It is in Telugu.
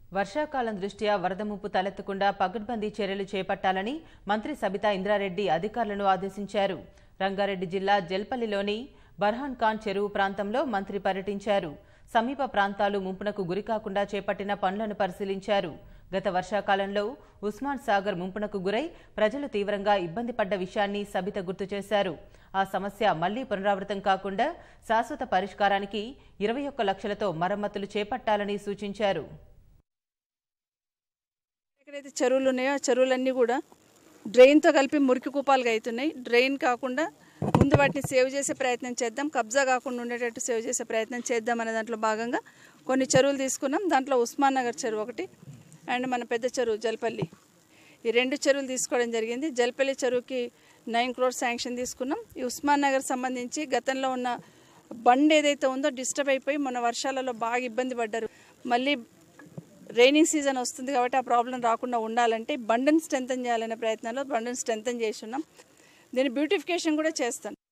వర్షాకాలం దృష్ట్యా వరద ముప్పు తలెత్తకుండా పకడ్బందీ చర్యలు చేపట్టాలని మంత్రి సబితా ఇంద్రారెడ్డి అధికారులను ఆదేశించారు రంగారెడ్డి జిల్లా జల్పల్లిలోని బర్హాన్ ఖాన్ చెరువు ప్రాంతంలో మంత్రి పర్యటించారు సమీప ప్రాంతాలు ముంపునకు గురికాకుండా చేపట్టిన పనులను పరిశీలించారు గత వర్షాకాలంలో ఉస్మాన్ సాగర్ ముంపునకు గురై ప్రజలు తీవ్రంగా ఇబ్బంది పడ్డ విషయాన్ని సబిత గుర్తు చేశారు ఆ సమస్య మళ్లీ పునరావృతం కాకుండా శాశ్వత పరిష్కారానికి ఇరవై ఒక్క లక్షలతో మరమ్మతులు చేపట్టాలని సూచించారు ఎక్కడైతే చెరువులు ఉన్నాయో ఆ చెరువులన్నీ కూడా డ్రైన్తో కలిపి మురికి కూపాలుగా అవుతున్నాయి డ్రైన్ కాకుండా ముందు వాటిని సేవ్ చేసే ప్రయత్నం చేద్దాం కబ్జా కాకుండా ఉండేటట్టు సేవ్ చేసే ప్రయత్నం చేద్దాం అనే దాంట్లో భాగంగా కొన్ని చెరువులు తీసుకున్నాం దాంట్లో ఉస్మాన్ నగర్ చెరువు ఒకటి అండ్ మన పెద్ద చెరువు జల్పల్లి ఈ రెండు చెరువులు తీసుకోవడం జరిగింది జల్పల్లి చెరువుకి నైన్ క్రోర్స్ శాంక్షన్ తీసుకున్నాం ఈ ఉస్మాన్ నగర్ సంబంధించి గతంలో ఉన్న బండ్ ఏదైతే ఉందో డిస్టర్బ్ అయిపోయి మన వర్షాలలో బాగా ఇబ్బంది పడ్డారు మళ్ళీ రైనింగ్ సీజన్ వస్తుంది కాబట్టి ఆ ప్రాబ్లం రాకుండా ఉండాలంటే బండన్ స్ట్రెంథన్ చేయాలనే ప్రయత్నంలో బండన్ స్ట్రెంథన్ చేసి ఉన్నాం దీని బ్యూటిఫికేషన్ కూడా చేస్తాను